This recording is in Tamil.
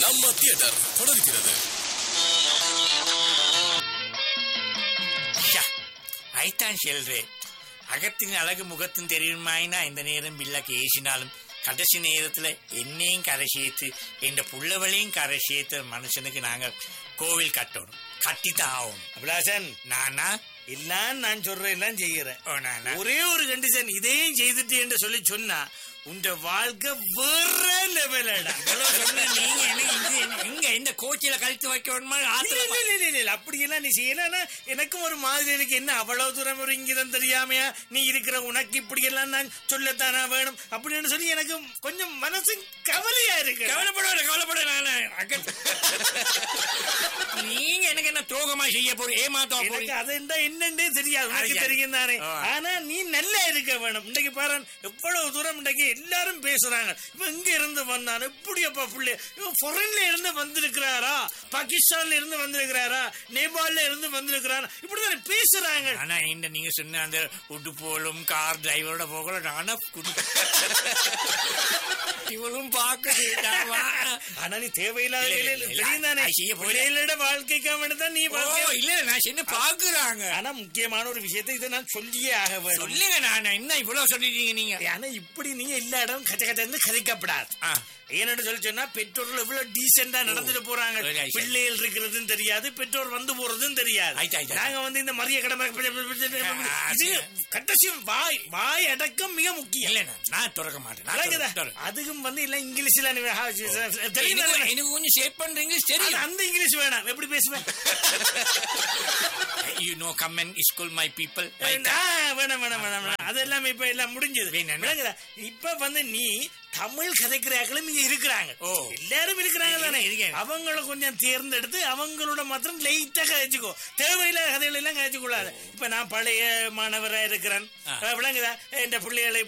நம்ம தியேட்டர் தொடர்கிறது ஷா, ஐத்தான் சொல்றேன் அகத்தின் அழகு முகத்தின் தெரியுமாயினா இந்த நேரம் பில்லாக்கு ஏசினாலும் கடைசி நேரத்துல என்னையும் கரை சேர்த்து இந்த புள்ளவளையும் கரை சேர்த்து மனுஷனுக்கு நாங்க கோவில் கட்டணும் கட்டித்தான் ஆகணும் அபிலாசன் நானா எல்லாம் நான் சொல்றேன் எல்லாம் செய்யறேன் ஓ நானா ஒரே ஒரு கண்டிஷன் இதையும் செய்துட்டு என்று சொல்லி சொன்னா உங்க வாழ்க்கை வேற லெவலடா இவ்வளவு சொன்ன நீங்க எனக்கு இது என்ன- எங்க இந்த கோச்சில கழித்து வைக்கணுமா ஆத்துல இல்ல, இல்ல, இல்ல, இல்ல, இல்ல, அப்படியெல்லாம் நீ செய்யலன்னா எனக்கும் ஒரு மாதிரி இருக்கு என்ன அவ்வளவு தூரம் ஒரு இங்கிதம் தெரியாமையா நீ இருக்கிற உனக்கு இப்படி எல்லாம் நான் சொல்லத்தானா வேணும் அப்படின்னு சொல்லி எனக்கு கொஞ்சம் மனசு கவலையா இருக்கு கவலைப்படாத கவலைப்பட நானு அகத் நீங்க எனக்கு என்ன துரோகமா செய்ய போறீங்க ஏமாத்தா எனக்கு போறீங்க அது என்ன என்னன்னே தெரியாது உனக்கு அது- தெரியும் தானே ஆ. ஆனா நீ நல்லா இருக்க வேணும் இன்னைக்கு பாரு எவ்வளவு தூரம் இன்னைக்கு எல்லாரும் பேசுறாங்க இவன் எங்க இருந்து வந்தான் எப்படி அப்பா புள்ளி இவன் ஃபாரின்ல இருந்து வந்திருக்கிறாரா பாகிஸ்தான்ல இருந்து வந்திருக்கிறாரா நேபாள்ல இருந்து வந்திருக்கிறாரா இப்படிதானே பேசுறாங்க ஆனா இந்த நீங்க சொன்ன அந்த உடுப்போலும் கார் டிரைவரோட போகல நானா குடு இவளும் பாக்குது நான் வா- ஆனா நீ தேவையில்லாத இல்ல, இல்ல, வேலையில இல்ல. தெரியும் தானே அது செய்ய போறேன். பிள்ளைகளோட வாழ்க்கைக்காக வேண்டிதான் நீ ஓ வாழ்க்கை இல்ல நான் சின்ன பாக்குறாங்க ஆனா முக்கியமான ஒரு விஷயத்தை இதை நான் சொல்லியே ஆக வேணும் சொல்லுங்க நான் என்ன இவ்வளவு சொல்லிட்டீங்க நீங்க ஆனா இப்படி நீங்க எல்லா இடம் கச்ச கச்சன்னு கதைக்கப்படாது ஆ. ஏன்னு சொல்லி சொன்னா பெற்றோர்கள் எவ்வளவு டீசெண்டா நடந்துட்டு போறாங்க சரி, சரி. பிள்ளைகள் இருக்கிறதும் தெரியாது பெற்றோர் வந்து போறதும் தெரியாது ஆயிட்டு, ஆயிட்டு. நாங்க வந்து இந்த மரிய கடமை ஆ, இது சரி. கட்டசி வாய் வாய் அடக்கம் மிக முக்கியம் இல்ல நான் நான் திறக்க மாட்டேன் நான் விளங்குதா? திறக்க- திறக்க. அதுக்கும் வந்து இல்ல இங்கிலீஷ்ல நீ ஹா- தெரியும் எனக்கு தானே? எனக்கு கொஞ்சம் ஷேப் பண்றீங்க அது தெரியும் அந்த இங்கிலீஷ் வேணாம் எப்படி பேசுவேன் you know come and school my people ஆ, வேணாம் வேணாம் வேணாம் வேணாம் அது எல்லாமே இப்ப எல்லாம் முடிஞ்சது வேணாம். விளங்குதா? இப்ப வந்து நீ தமிழ் கதைக்கிறாக்களும் இங்க இருக்கிறாங்க ஓ. எல்லாரும் இருக்கிறாங்க தானே இருக்கேன். அவங்கள கொஞ்சம் தேர்ந்தெடுத்து அவங்களோட மாத்திரம் லைட்டா கதைச்சுக்கோ தேவையில்லாத கதைகள் எல்லாம் கதைச்சு கூடாது இப்ப நான் பழைய மாணவரா இருக்கிறேன் ஆ. விளங்குதா என் பிள்ளைகளை